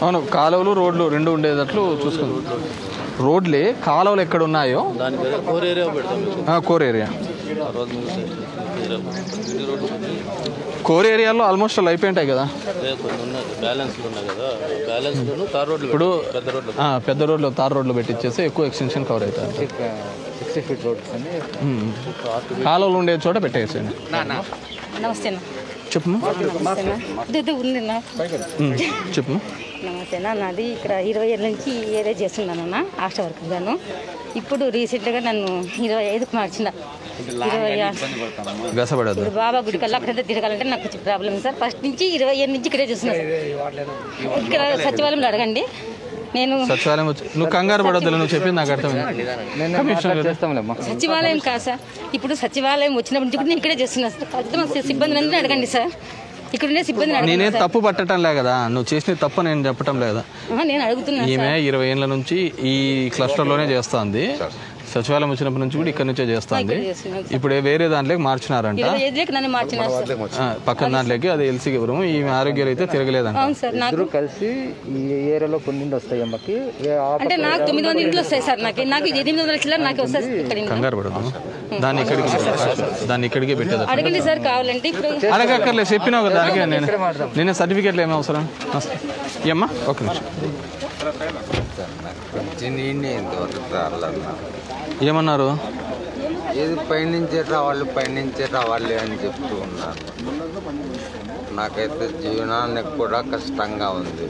అవును కాలువలు రోడ్లు రెండు ఉండేటట్లు చూసుకుందాం రోడ్లే కాలువలు ఎక్కడ ఉన్నాయో దాని మీద కోర్ ఏరియా పెడతాం మీకు ఆ, కోర్ ఏరియా ఆ రోజు మీకు ఏరియా ఇన్ని రోడ్లు ఉన్నాయి. కోర్ ఏరియాలో ఆల్మోస్ట్ అలా అయిపోయింటాయి కదా లేదు కొన్ని ఉన్నాయి బ్యాలెన్స్లు ఉన్నాయి కదా బ్యాలెన్స్లను తార్ రోడ్లు ఇప్పుడు పెట్టాం. పెద్ద రోడ్లు ఆ, పెద్ద రోడ్లు తార్ రోడ్లు పెట్టించేసి ఎక్కువ ఎక్స్టెన్షన్ కవర్ అవుతుంది సిక్స్టీ ఫీట్ రోడ్స్ అని ఉమ్. కాలువలు ఉండే చోట పెట్టేసేయండి నమస్తే అన్న చెప్పమ్మా నమస్తేనా ఇది ఉంది నా ఉమ్, చెప్పమ్మా నమస్తేనా నాది ఇక్కడ ఇరవై ఏళ్ళ నుంచి ఈ ఏరియా చేస్తున్నానన్న ఆశా వర్కర్ గాను ఇప్పుడు రీసెంట్గా నన్ను ఇరవై ఐదుకు మార్చిన ఇరవై ఆరు- గసపడద్దు ఇప్పుడు బాబా గుడి కల్లా అక్కడంతా తిరగాలంటే నాకు కొంచెం ప్రాబ్లం సార్ ఫస్ట్ నుంచి ఇరవై ఏళ్ళ నుంచి ఇక్కడే చూస్తున్నా సార్. ఇక్కడ సచివాలయంలో అడగండి నేను సచివాలయం వచ్చి నువ్వు కంగారు పడొద్దు నువ్వు చెప్పింది నాకు అర్థమైంది కమిషనర్ గారు. చేస్తాంలేమ్మా సచివాలయం కాదు సార్ ఇప్పుడు సచివాలయం వచ్చినప్పటి నుంచి కూడా నేను ఇక్కడే చేస్తున్నా సార్ ఫస్ట్ మా సిబ్బంది అందరినీ అడగండి సార్ ఇక్కడ ఉండే సిబ్బందిని అడగండి నేనేం సార్ తప్పు పట్టడం లే కదా నువ్వు చేసిన తప్పు నేను చెప్పటం లేదా ఆహా, నేను అడుగుతున్నాను సార్ ఈమె ఇరవై ఏళ్ళ నుంచి ఈ క్లస్టర్లోనే చేస్తుంది సచివాలయం వచ్చినప్పటి నుంచి కూడా ఇక్కడ నుంచే చేస్తుంది ఇక్కడ చేస్తున్నాను సార్. ఇప్పుడు వేరే దాంట్లోకి మార్చినారంట ఇరవై ఐదులోకి నన్ను మార్చినారు సార్ ఆ, పక్కన దాంట్లోకి అది ఎల్సీ ఇవ్వడం ఈమె ఆరోగ్యాలు అయితే తిరగలేదంట అవును సార్ నాకు ఇద్దరు కలిసి ఈ ఏరియాలో కొన్ని వస్తాయి అమ్మకి ఏ ఆ అంటే నాకు తొమ్మిది వందల ఇంట్లో వస్తాయి సార్ నాకు నాకు ఎనిమిది వందల చిల్లర నాకు వస్తాయి సార్ ఇక్కడ ఇంట్లో. కంగారు పడదు దాన్ని ఇక్కడికి దాన్ని ఇక్కడికే పెట్టేది అడగండి సార్ కావాలంటే ఇప్పుడు అడగక్కర్లేదు చెప్పినావు కదా దానికి నేను నేను సర్టిఫికేట్లు ఏమి అవసరం ఏమ్మా ఒక నిమిషం చిన్న ఇంతవరకు రావాలన్నా ఏమన్నారు ఏది పైనుంచే రావాలి పైనుంచే రావాలి అని చెప్తూ ఉన్నారు నాకైతే జీవనానికి కూడా కష్టంగా ఉంది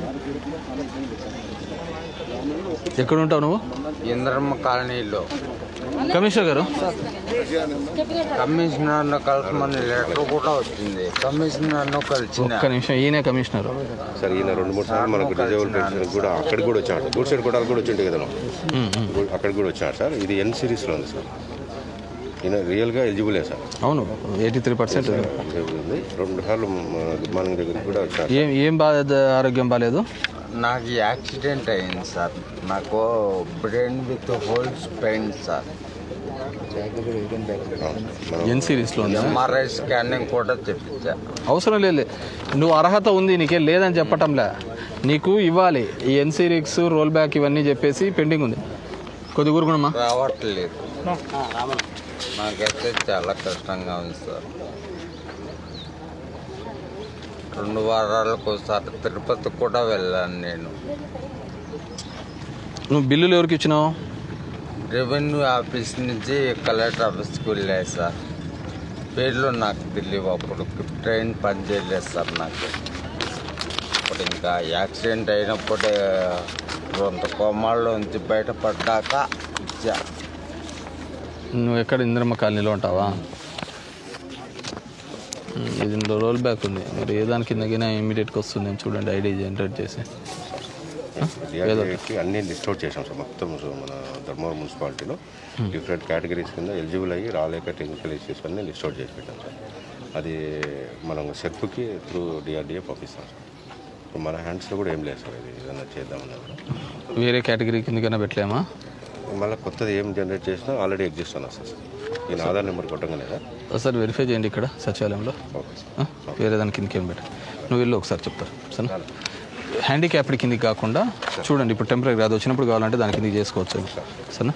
ఎక్కడ ఉంటావు నువ్వు ఇంద్రమ్మ కాలనీలో కమిషనర్ గారు కమిషనర్ను కలసమని లెటర్ కూడా వచ్చింది కమిషనర్ను కలిసిన ఒక్క నిమిషం ఈయనే కమిషనర్ సార్ ఈయన రెండు మూడు సార్లు మనకు రిజర్వ్ పెన్షన్ కూడా అక్కడికి కూడా వచ్చాడు గుడ్ సైడ్ కొట్టాలి కూడా వచ్చింటే కదా అక్కడికి కూడా వచ్చాడు సార్ ఇది ఎన్ సిరీస్లో ఉంది సార్ ఈయన రియల్గా ఎలిజిబులే సార్ అవును ఎయిటీ త్రీ పర్సెంట్ ఎలిజిబుల్ ఉంది రెండు సార్లు మన దగ్గరికి కూడా వచ్చాడు ఏం ఏం బాధ ఆరోగ్యం బాగాలేదు నాకు యాక్సిడెంట్ అయింది సార్ నాకు brain with holes pain sir మనం ఎన్ సిరీస్లో ఉంది ఎంఆర్ఐ స్కానింగ్ కూడా చెప్పించా అవసరం లేదు నువ్వు అర్హత ఉంది నీకేం లేదని చెప్పటంలే నీకు ఇవ్వాలి ఈ ఎన్ సిరీస్ రోల్ బ్యాక్ ఇవన్నీ చెప్పేసి పెండింగ్ ఉంది కొద్ది ఊరుకునమ్మా రావట్లేదు నాకైతే చాలా కష్టంగా ఉంది సార్ రెండు వారాలకు ఒకసారి తిరుపతి కూడా వెళ్ళాను నేను నువ్వు బిల్లులు ఎవరికి ఇచ్చినావు రెవెన్యూ ఆఫీస్ నుంచి కలెక్టర్ ఆఫీస్కి వెళ్ళాయి సార్ పేర్లు నాకు తెలియవు అప్పుడు ట్రైన్ పని చేయలేదు సార్ నాకు అప్పుడు ఇంకా యాక్సిడెంట్ అయినప్పుడే కొంత కోమాల్లో నుంచి బయటపడ్డాక ఇచ్చా నువ్వు ఎక్కడ ఇంద్రమ్మ కాలనీలో ఉంటావా ఉమ్, ఇది ఇందులో రోల్ బ్యాక్ ఉంది మీరు ఏ దాని కిందకైనా ఇమీడియట్గా వస్తుంది నేను చూడండి ఐడి జనరేట్ చేసి డిఆర్డీఏకి అన్ని లిస్ట్ అవుట్ చేసాం సార్ మొత్తం సో మన ధర్మవరం మున్సిపాలిటీలో డిఫరెంట్ కేటగిరీస్ కింద ఎలిజిబుల్ అయ్యి రాలేక టెక్నికల్ ఇష్యూస్ అన్ని లిస్ట్ అవుట్ చేసి పెట్టాం సార్ అది మనం సెర్ప్కి త్రూ డిఆర్డీఏ పంపిస్తాం సార్ ఇప్పుడు మన హ్యాండ్స్లో కూడా ఏం లేదు సార్ ఇది ఏదైనా చేద్దామన్నా కూడా వేరే కేటగిరీ కిందకైనా పెట్టలేమా మళ్ళీ కొత్తది ఏం జనరేట్ చేసినా ఆల్రెడీ ఎగ్జిస్ట్ అని వస్తుంది సార్ ఈయన ఆధార్ నెంబర్ కొట్టగానే సార్ ఒకసారి వెరిఫై చేయండి ఇక్కడ సచివాలయంలో ఓకే సార్ ఆ? వేరే దాని కిందకి ఏం పెట్ట నువ్వు వెళ్ళు ఒకసారి చెప్తారు సరేనా హ్యాండిక్యాప్డ్ కిందకి కాకుండా చూడండి ఇప్పుడు టెంపరీ కాదు వచ్చినప్పుడు కావాలంటే దాని కిందకి చేసుకోవచ్చు సరేనా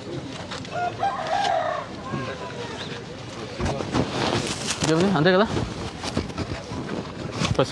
ఏముంది? అంతే కదా బస్.